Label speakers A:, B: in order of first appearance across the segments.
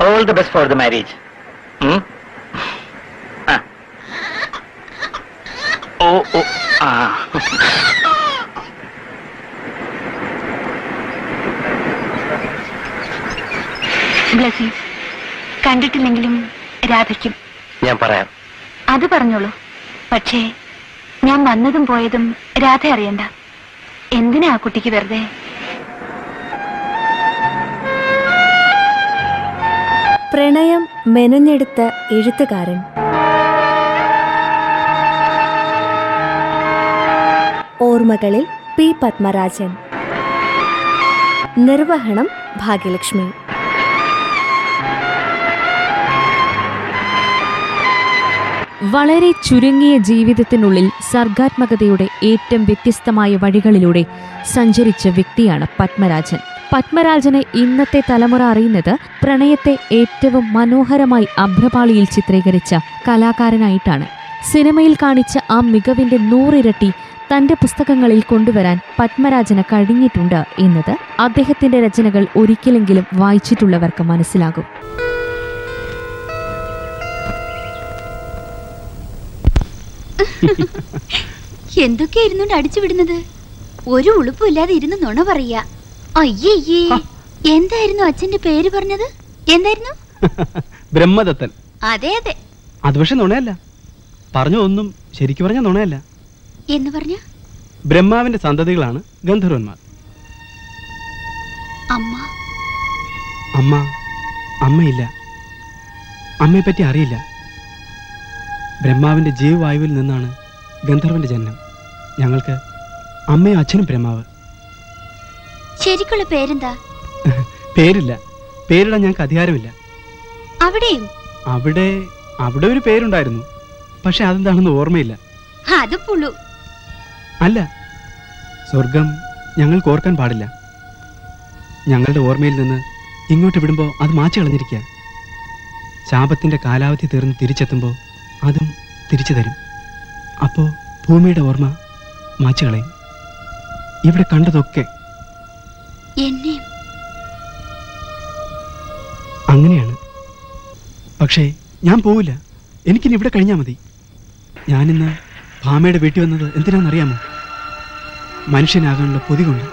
A: All the best for the marriage oh oh ah
B: Blessy കണ്ടിട്ടില്ലെങ്കിലും രാധയ്ക്കും
A: ഞാൻ പറയാം
B: അത് പറഞ്ഞോളൂ പക്ഷേ ഞാൻ വന്നതും പോയതും രാധ അറിയണ്ട എന്തിനാ ആ കുട്ടിക്ക് വെറുതെ
C: പ്രണയം മെനഞ്ഞെടുത്ത എഴുത്തുകാരൻ ഓർമ്മകളിൽ പി പത്മരാജൻ നിർവഹണം ഭാഗ്യലക്ഷ്മി
D: വളരെ ചുരുങ്ങിയ ജീവിതത്തിനുള്ളിൽ സർഗാത്മകതയുടെ ഏറ്റവും വ്യത്യസ്തമായ വഴികളിലൂടെ സഞ്ചരിച്ച വ്യക്തിയാണ് പത്മരാജൻ പത്മരാജനെ ഇന്നത്തെ തലമുറ അറിയുന്നത് പ്രണയത്തെ ഏറ്റവും മനോഹരമായി അഭ്രപാളിയിൽ ചിത്രീകരിച്ച കലാകാരനായിട്ടാണ് സിനിമയിൽ കാണിച്ച ആ മികവിന്റെ നൂറിരട്ടി തന്റെ പുസ്തകങ്ങളിൽ കൊണ്ടുവരാൻ പത്മരാജന് കഴിഞ്ഞിട്ടുണ്ട് എന്നത് അദ്ദേഹത്തിന്റെ രചനകൾ ഒരിക്കലെങ്കിലും വായിച്ചിട്ടുള്ളവർക്ക് മനസ്സിലാകും
E: എന്തൊക്കെയായിരുന്നു അടിച്ചു വിടുന്നത് ഒരു ഉളുപ്പും ഇല്ലാതെ ഇരുന്ന് നുണ പറയാ അയ്യയ്യേ എന്തായിരുന്നു അച്ഛന്റെ പേര് പറഞ്ഞത് എന്തായിരുന്നു
F: ബ്രഹ്മദത്തൻ
E: അതെ അതെ
F: അത് പക്ഷെ നുണയല്ല പറഞ്ഞ ഒന്നും ശരിക്കു പറഞ്ഞ നുണയല്ല
E: എന്ന് പറഞ്ഞ
F: ബ്രഹ്മാവിന്റെ സന്തതികളാണ് ഗന്ധർവന്മാർ
E: അമ്മ
F: അമ്മ അമ്മയില്ല അമ്മയെ പറ്റി അറിയില്ല ബ്രഹ്മാവിന്റെ ജീവവായുവിൽ നിന്നാണ് ഗന്ധർവന്റെ ജനനം ഞങ്ങൾക്ക് അമ്മയും അച്ഛനും ബ്രഹ്മാവ്
E: ശരിക്കുള്ള പേരെന്താ
F: പേരില്ല പേരിടാൻ ഞങ്ങൾക്ക് അധികാരമില്ല
E: അവിടെയും
F: അവിടെ അവിടെ ഒരു പേരുണ്ടായിരുന്നു പക്ഷെ അതെന്താണെന്ന് ഓർമ്മയില്ല
E: അത് പുളു
F: അല്ല സ്വർഗം ഞങ്ങൾക്ക് ഓർക്കാൻ പാടില്ല ഞങ്ങളുടെ ഓർമ്മയിൽ നിന്ന് ഇങ്ങോട്ട് വിടുമ്പോൾ അത് മാച്ചു കളഞ്ഞിരിക്കുക ശാപത്തിന്റെ കാലാവധി തീർന്ന് തിരിച്ചെത്തുമ്പോൾ അതും തിരിച്ചു തരും അപ്പോൾ ഭൂമിയുടെ ഓർമ്മ മാച്ചു കളയും ഇവിടെ കണ്ടതൊക്കെ
E: എന്നെയും
F: അങ്ങനെയാണ് പക്ഷേ ഞാൻ പോവില്ല എനിക്കിനി ഇവിടെ കഴിഞ്ഞാൽ മതി ഞാനിന്ന് ഭാമയുടെ വീട്ടിൽ വന്നത് എന്തിനാണെന്നറിയാമോ മനുഷ്യനാകാനുള്ള കൊതി കൊണ്ട്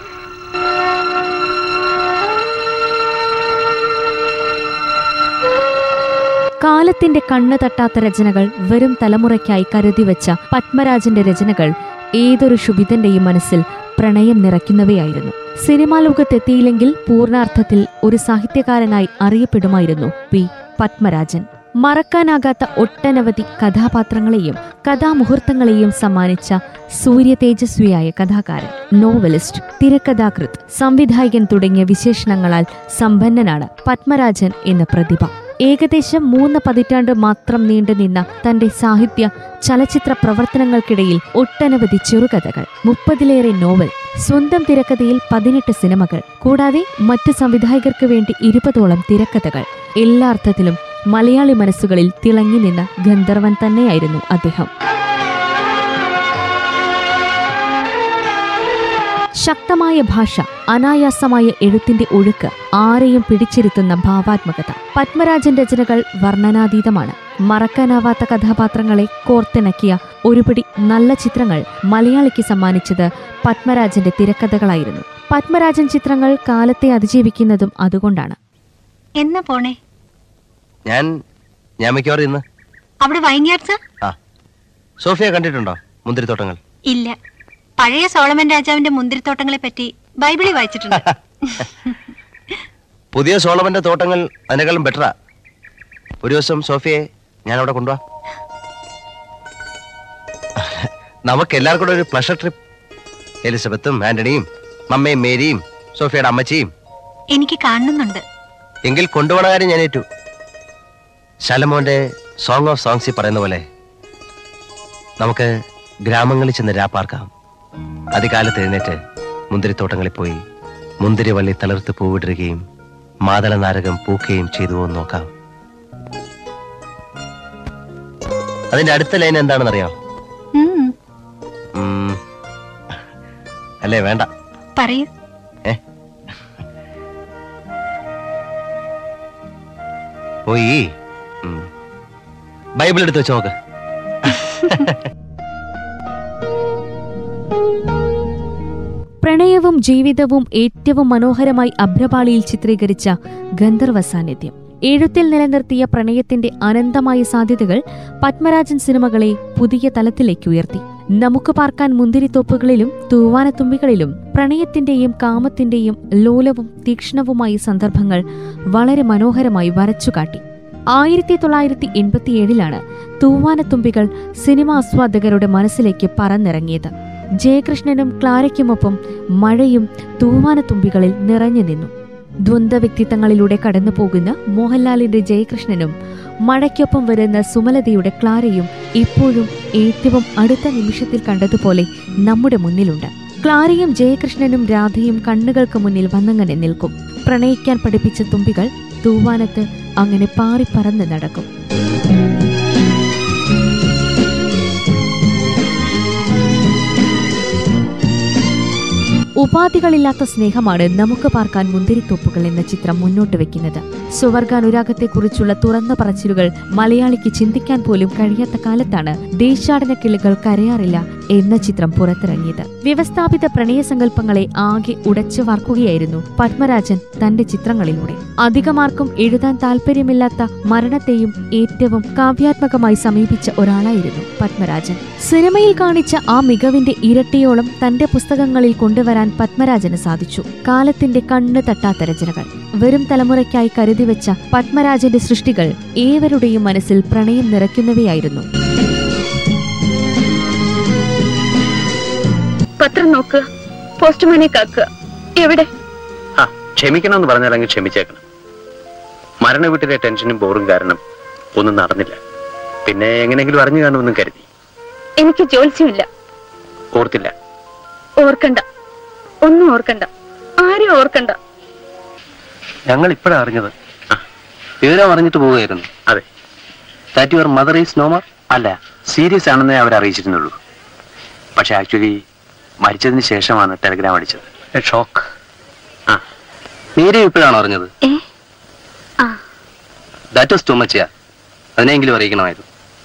D: കാലത്തിന്റെ കണ്ണ് തട്ടാത്ത രചനകൾ വെറും തലമുറയ്ക്കായി കരുതിവെച്ച പത്മരാജന്റെ രചനകൾ ഏതൊരു ശുഭിതന്റെയും മനസ്സിൽ പ്രണയം നിറയ്ക്കുന്നവയായിരുന്നു സിനിമാ ലോകത്തെത്തിയില്ലെങ്കിൽ പൂർണ്ണാർത്ഥത്തിൽ ഒരു സാഹിത്യകാരനായി അറിയപ്പെടുമായിരുന്നു പി പത്മരാജൻ മറക്കാനാകാത്ത ഒട്ടനവധി കഥാപാത്രങ്ങളെയും കഥാമുഹൂർത്തങ്ങളെയും സമ്മാനിച്ച സൂര്യ തേജസ്വിയായ കഥാകാരൻ നോവലിസ്റ്റ് തിരക്കഥാകൃത്ത് സംവിധായകൻ തുടങ്ങിയ വിശേഷണങ്ങളാൽ സമ്പന്നനാണ് പത്മരാജൻ എന്ന പ്രതിഭ ഏകദേശം മൂന്ന് പതിറ്റാണ്ട് മാത്രം നീണ്ടുനിന്ന തന്റെ സാഹിത്യ ചലച്ചിത്ര പ്രവർത്തനങ്ങൾക്കിടയിൽ ഒട്ടനവധി ചെറുകഥകൾ മുപ്പതിലേറെ നോവൽ സ്വന്തം തിരക്കഥയിൽ പതിനെട്ട് സിനിമകൾ കൂടാതെ മറ്റ് സംവിധായകർക്ക് വേണ്ടി ഇരുപതോളം തിരക്കഥകൾ എല്ലാ അർത്ഥത്തിലും മലയാളി മനസ്സുകളിൽ തിളങ്ങി നിന്ന ഗന്ധർവൻ തന്നെയായിരുന്നു അദ്ദേഹം ശക്തമായ ഭാഷ അനായാസമായ എഴുത്തിന്റെ ഒഴുക്ക് ആരെയും പിടിച്ചിരുത്തുന്ന ഭാവാത്മകത പത്മരാജൻ രചനകൾ വർണ്ണനാതീതമാണ് മറക്കാനാവാത്ത കഥാപാത്രങ്ങളെ കോർത്തിണക്കിയ ഒരുപിടി നല്ല ചിത്രങ്ങൾ മലയാളിക്ക് സമ്മാനിച്ചത് പത്മരാജന്റെ തിരക്കഥകളായിരുന്നു പത്മരാജൻ ചിത്രങ്ങൾ കാലത്തെ അതിജീവിക്കുന്നതും അതുകൊണ്ടാണ്
B: എന്നാ പോണേ
G: ഞാൻ ഞാൻ മിക്കവാറും ഇന്ന്
B: അവിടെ വൈൻയാർഡ്സ്
G: ആ സോഫിയ കണ്ടിട്ടുണ്ടോ മുന്തിരിത്തോട്ടങ്ങൾ
B: ഇല്ല പഴയ സോളമൻ രാജാവിന്റെ മുന്തിരിത്തോട്ടങ്ങളെ പറ്റി ബൈബിളിൽ വായിച്ചിട്ടുണ്ട്
G: പുതിയ സോളമന്റെ തോട്ടങ്ങൾ അതിനേക്കാളും ബെറ്ററാ ഒരു ദിവസം സോഫിയെ ഞാൻ അവിടെ കൊണ്ടുപോവാ നമുക്ക് എല്ലാവർക്കും കൂടെ ഒരു പ്ലഷർ ട്രിപ്പ് എലിസബത്തും ആന്റണിയും മമ്മയും മേരിയും സോഫിയയുടെ അമ്മച്ചിയും
B: എനിക്ക് കാണുന്നുണ്ട്
G: എങ്കിൽ കൊണ്ടുപോണ കാര്യം ഞാൻ ഏറ്റു ശലമോന്റെ സോങ് ഓഫ് സോങ്സിൽ പറയുന്ന പോലെ നമുക്ക് ഗ്രാമങ്ങളിൽ ചെന്ന് രാപ്പാർക്കാം അതികാലത്ത് എഴുന്നേറ്റ് മുന്തിരിത്തോട്ടങ്ങളിൽ പോയി മുന്തിരിവള്ളി തളിർത്ത് പൂവിടുകയും മാതള നാരകം പൂക്കുകയും ചെയ്തുവോ എന്ന് നോക്കാം അതിന്റെ അടുത്ത ലൈൻ എന്താണെന്നറിയാം
B: ഉം,
G: ഉം. അല്ലേ വേണ്ട
B: പറയൂ
G: പോയി ഉം. ബൈബിൾ എടുത്ത് വെച്ച് നോക്ക്
D: പ്രണയവും ജീവിതവും ഏറ്റവും മനോഹരമായി അഭ്രപാളിയിൽ ചിത്രീകരിച്ച ഗന്ധർവ സാന്നിധ്യം എഴുത്തിൽ നിലനിർത്തിയ പ്രണയത്തിന്റെ അനന്തമായ സാധ്യതകൾ പത്മരാജൻ സിനിമകളെ പുതിയ തലത്തിലേക്ക് ഉയർത്തി നമുക്ക് പാർക്കാൻ മുന്തിരിത്തോപ്പുകളിലും തൂവാനത്തുമ്പികളിലും പ്രണയത്തിന്റെയും കാമത്തിന്റെയും ലോലവും തീക്ഷ്ണവുമായ സന്ദർഭങ്ങൾ വളരെ മനോഹരമായി വരച്ചുകാട്ടി ആയിരത്തി തൊള്ളായിരത്തി എൺപത്തിയേഴിലാണ് തൂവാനത്തുമ്പികൾ സിനിമാ ആസ്വാദകരുടെ മനസ്സിലേക്ക് പറന്നിറങ്ങിയത് ജയകൃഷ്ണനും ക്ലാരയ്ക്കുമൊപ്പം മഴയും തൂവാനത്തുമ്പികളിൽ നിറഞ്ഞു നിന്നു ദ്വന്ദ്വ വ്യക്തിത്വങ്ങളിലൂടെ കടന്നു പോകുന്ന മോഹൻലാലിന്റെ ജയകൃഷ്ണനും മഴയ്ക്കൊപ്പം വരുന്ന സുമലതയുടെ ക്ലാരയും ഇപ്പോഴും ഏറ്റവും അടുത്ത നിമിഷത്തിൽ കണ്ടതുപോലെ നമ്മുടെ മുന്നിലുണ്ട് ക്ലാരയും ജയകൃഷ്ണനും രാധയും കണ്ണുകൾക്ക് മുന്നിൽ വന്നങ്ങനെ നിൽക്കും പ്രണയിക്കാൻ പഠിപ്പിച്ച തുമ്പികൾ തൂവാനത്ത് അങ്ങനെ പാറിപ്പറന്ന് നടക്കും ഉപാധികളില്ലാത്ത സ്നേഹമാണ് നമുക്ക് പാർക്കാൻ മുന്തിരിത്തോപ്പുകൾ എന്ന ചിത്രം മുന്നോട്ട് വെക്കുന്നത് സുവർഗാനുരാഗത്തെക്കുറിച്ചുള്ള തുറന്ന പറച്ചിലുകൾ മലയാളിക്ക് ചിന്തിക്കാൻ പോലും കഴിയാത്ത കാലത്താണ് ദേശാടന കിളികൾ കരയാറില്ല എന്ന ചിത്രം പുറത്തിറങ്ങിയത് വ്യവസ്ഥാപിത പ്രണയസങ്കല്പങ്ങളെ ആകെ ഉടച്ചു വാർക്കുകയായിരുന്നു പത്മരാജൻ തന്റെ ചിത്രങ്ങളിലൂടെ അധികമാർക്കും എഴുതാൻ താല്പര്യമില്ലാത്ത മരണത്തെയും ഏറ്റവും കാവ്യാത്മകമായി സമീപിച്ച ഒരാളായിരുന്നു പത്മരാജൻ സിനിമയിൽ കാണിച്ച ആ മികവിന്റെ ഇരട്ടിയോളം തന്റെ പുസ്തകങ്ങളിൽ കൊണ്ടുവരാൻ പത്മരാജന് സാധിച്ചു കാലത്തിന്റെ കണ്ണ് തട്ടാത്ത രചനകൾ വരും തലമുറയ്ക്കായി കരുതിവെച്ച പത്മരാജന്റെ സൃഷ്ടികൾ ഏവരുടെയും മനസ്സിൽ പ്രണയം നിറയ്ക്കുന്നവയായിരുന്നു
B: പത്രം നോക്കുക പോസ്റ്റ്മാനെ കാക്കുക എവിടെ
A: ആ ക്ഷമിക്കണമെന്ന് പറഞ്ഞാലെങ്കിൽ ക്ഷമിച്ചേക്കണം മരണ വീട്ടിലെ ടെൻഷനും ബോറും കാരണം ഒന്നും നടന്നില്ല പിന്നെ എങ്ങനെയെങ്കിലും അറിഞ്ഞു കാണുമെന്നും കരുതി
B: എനിക്ക് ജോത്സ്യമില്ല
A: ഓർത്തില്ല
B: ഓർക്കണ്ട ഒന്നും ഓർക്കണ്ട ആരും ഓർക്കണ്ട
G: ഞങ്ങൾ ഇപ്പോഴാണ് അറിഞ്ഞത് വിവരം അറിഞ്ഞിട്ട് പോവുകയായിരുന്നു
A: അതെ
G: that your mother is no more
A: അല്ല സീരിയസ് ആണെന്നേ അവർ അറിയിച്ചിരുന്നുള്ളൂ പക്ഷെ ആക്ച്വലി മരിച്ചതിന് ശേഷമാണ് ടെലഗ്രാം അടിച്ചത് ഷോക്ക് ആ
G: നീരെ ഇപ്പോഴാണ് അറിഞ്ഞത്
B: ഏ ah
G: that was too much അതിനെങ്കിലും അറിയിക്കണമായിരുന്നു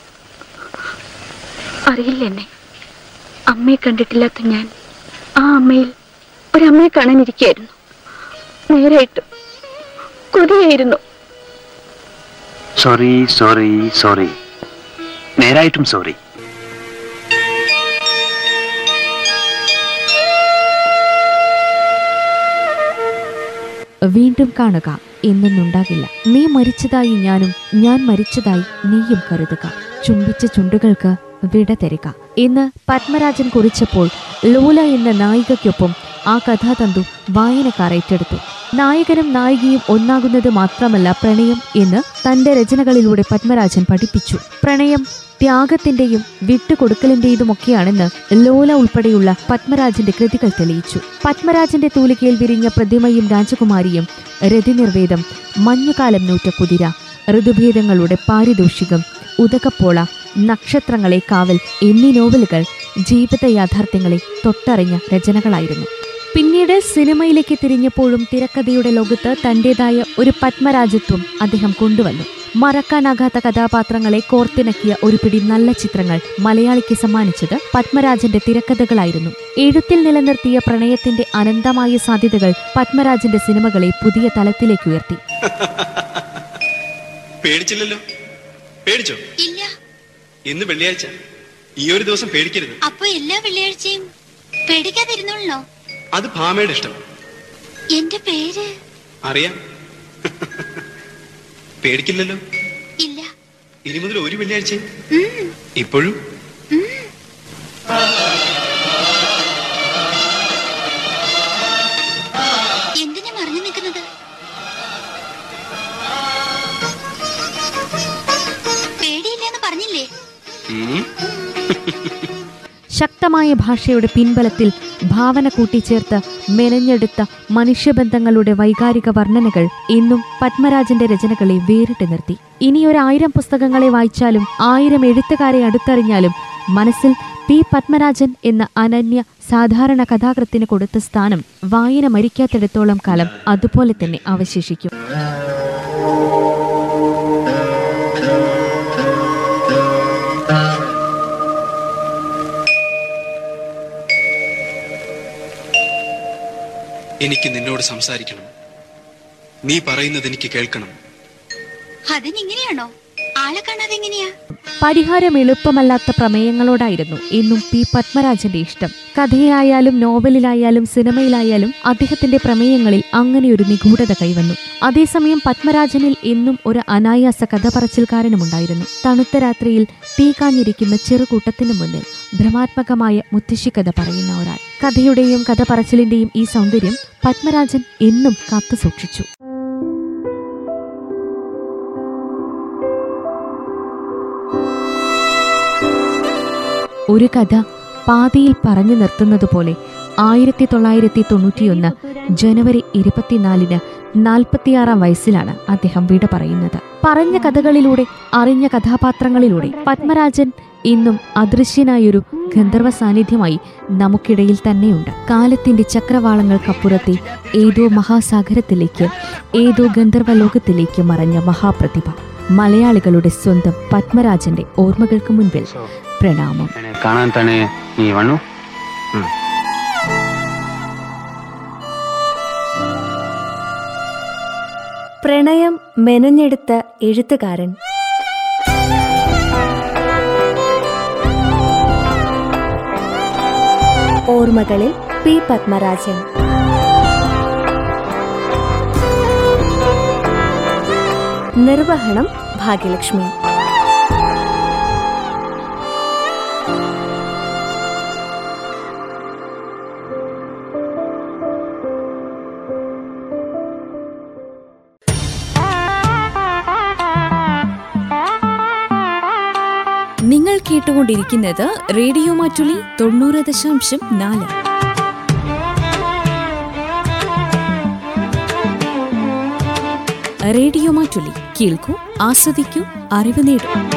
B: അറിയില്ല എന്നെ അമ്മയെ കണ്ടിട്ടില്ലാത്ത ഞാൻ ആ അമ്മയിൽ ഒരമ്മയെ കാണാനിരിക്കുകയായിരുന്നു നേരായിട്ട് കൊതിയായിരുന്നു
A: സോറി സോറി സോറി നേരായിട്ടും സോറി
D: വീണ്ടും കാണുക എന്നൊന്നുണ്ടാകില്ല നീ മരിച്ചതായി ഞാനും ഞാൻ മരിച്ചതായി നീയും കരുതുക ചുംബിച്ച ചുണ്ടുകൾക്ക് വിട തരിക എന്ന് പത്മരാജൻ കുറിച്ചപ്പോൾ ലോല എന്ന നായികയ്ക്കൊപ്പം ആ കഥാതന്തു വായനക്കാർ ഏറ്റെടുത്തു നായകനും നായികയും ഒന്നാകുന്നത് മാത്രമല്ല പ്രണയം എന്ന് തന്റെ രചനകളിലൂടെ പത്മരാജൻ പഠിപ്പിച്ചു പ്രണയം ത്യാഗത്തിന്റെയും വിട്ടുകൊടുക്കലിന്റേതുമൊക്കെയാണെന്ന് ലോല ഉൾപ്പെടെയുള്ള പത്മരാജന്റെ കൃതികൾ തെളിയിച്ചു പത്മരാജന്റെ തൂലികയിൽ വിരിഞ്ഞ പ്രതിമയും രാജകുമാരിയും രതിനിർവേദം മഞ്ഞുകാലം നൂറ്റ കുതിര ഋതുഭേദങ്ങളുടെ പാരിതോഷികം ഉദകപ്പോള നക്ഷത്രങ്ങളെ കാവൽ എന്നീ നോവലുകൾ ജീവിത യാഥാർത്ഥ്യങ്ങളെ തൊട്ടറിഞ്ഞ രചനകളായിരുന്നു പിന്നീട് സിനിമയിലേക്ക് തിരിഞ്ഞപ്പോഴും തിരക്കഥയുടെ ലോകത്ത് തന്റേതായ ഒരു പത്മരാജത്വം അദ്ദേഹം കൊണ്ടുവന്നു മറക്കാനാകാത്ത കഥാപാത്രങ്ങളെ കോർത്തിണക്കിയ ഒരു പിടി നല്ല ചിത്രങ്ങൾ മലയാളിക്ക് സമ്മാനിച്ചത് പത്മരാജന്റെ തിരക്കഥകളായിരുന്നു എഴുത്തിൽ നിലനിർത്തിയ പ്രണയത്തിന്റെ അനന്തമായ സാധ്യതകൾ പത്മരാജന്റെ സിനിമകളെ പുതിയ തലത്തിലേക്ക് ഉയർത്തി
F: പേടിച്ചില്ലല്ലോ പേടിച്ചോ
E: ഇല്ല
F: ഇന്ന് വെള്ളിയാഴ്ച ഈ ഒരു ദിവസം പേടിക്കരുത്
E: അപ്പൊ എല്ലാ വെള്ളിയാഴ്ചയും പേടിക്കാതിരുന്നോളോ
F: അത് ഭാമയുടെ ഇഷ്ടം
E: എന്റെ പേര്
F: അറിയാം പേടിക്കില്ലല്ലോ
E: ഇല്ല
F: ഇനി മുതൽ ഒരു വെള്ളിയാഴ്ചയും
E: ഉം.
F: ഇപ്പോഴും
E: എന്തിനാ മറിഞ്ഞു നിൽക്കുന്നത് പേടിയില്ലെന്ന് പറഞ്ഞില്ലേ
D: ശക്തമായ ഭാഷയുടെ പിൻബലത്തിൽ ഭാവന കൂട്ടിച്ചേർത്ത് മെനഞ്ഞെടുത്ത മനുഷ്യബന്ധങ്ങളുടെ വൈകാരിക വർണ്ണനകൾ ഇന്നും പത്മരാജന്റെ രചനകളെ വേറിട്ട് നിർത്തി ഇനി ഒരായിരം പുസ്തകങ്ങളെ വായിച്ചാലും ആയിരം എഴുത്തുകാരെ അടുത്തറിഞ്ഞാലും മനസ്സിൽ പി പത്മരാജൻ എന്ന അനന്യ സാധാരണ കഥാകൃത്തിന് കൊടുത്ത സ്ഥാനം വായന മരിക്കാത്തിടത്തോളം കാലം അതുപോലെ തന്നെ അവശേഷിക്കും
F: എനിക്ക് നിന്നോട് സംസാരിക്കണം നീ പറയുന്നത് എനിക്ക് കേൾക്കണം
E: അതിനിങ്ങനെയാണോ ആളെ കാണാതെ എങ്ങനെയാ
D: പരിഹാരം എളുപ്പമല്ലാത്ത പ്രമേയങ്ങളോടായിരുന്നു എന്നും പി പത്മരാജന്റെ ഇഷ്ടം കഥയായാലും നോവലിലായാലും സിനിമയിലായാലും അദ്ദേഹത്തിന്റെ പ്രമേയങ്ങളിൽ അങ്ങനെയൊരു നിഗൂഢത കൈവന്നു അതേസമയം പത്മരാജനിൽ എന്നും ഒരു അനായാസ കഥ പറച്ചിൽക്കാരനുമുണ്ടായിരുന്നു തണുത്ത രാത്രിയിൽ തീ കാഞ്ഞിരിക്കുന്ന ചെറുകൂട്ടത്തിന് മുന്നിൽ ഭ്രമാത്മകമായ മുത്തശ്ശിക്കഥ പറയുന്ന ഒരാൾ കഥയുടെയും കഥ പറച്ചിലിന്റെയും ഈ സൗന്ദര്യം പത്മരാജൻ എന്നും കാത്തു സൂക്ഷിച്ചു ഒരു കഥ പാതിയിൽ പറഞ്ഞു നിർത്തുന്നതുപോലെ ആയിരത്തി തൊള്ളായിരത്തി തൊണ്ണൂറ്റിയൊന്ന് ജനുവരി ഇരുപത്തിനാലിന് നാൽപ്പത്തിയാറാം വയസ്സിലാണ് അദ്ദേഹം വിട പറയുന്നത് പറഞ്ഞ കഥകളിലൂടെ അറിഞ്ഞ കഥാപാത്രങ്ങളിലൂടെ പത്മരാജൻ ഇന്നും അദൃശ്യനായൊരു ഗന്ധർവ സാന്നിധ്യമായി നമുക്കിടയിൽ തന്നെയുണ്ട് കാലത്തിന്റെ ചക്രവാളങ്ങൾക്കപ്പുറത്തെ ഏതോ മഹാസാഗരത്തിലേക്ക് ഏതോ ഗന്ധർവ ലോകത്തിലേക്ക് മറഞ്ഞ മഹാപ്രതിഭ മലയാളികളുടെ സ്വന്തം പത്മരാജന്റെ ഓർമ്മകൾക്ക് മുൻപിൽ പ്രണാമം
F: കാണാൻ തന്നെ നീ വണ്ണു
C: പ്രണയം മെനഞ്ഞെടുത്ത എഴുത്തുകാരൻ ഓർമ്മകളിൽ പി പത്മരാജൻ നിർവഹണം ഭാഗ്യലക്ഷ്മി
H: നിങ്ങൾ കേട്ടുകൊണ്ടിരിക്കുന്നത് റേഡിയോ മാറ്റുലി തൊണ്ണൂറ് ദശാംശം നാല് റേഡിയോ മാറ്റുലി കേൾക്കൂ ആസ്വദിക്കൂ അറിവ് നേടൂ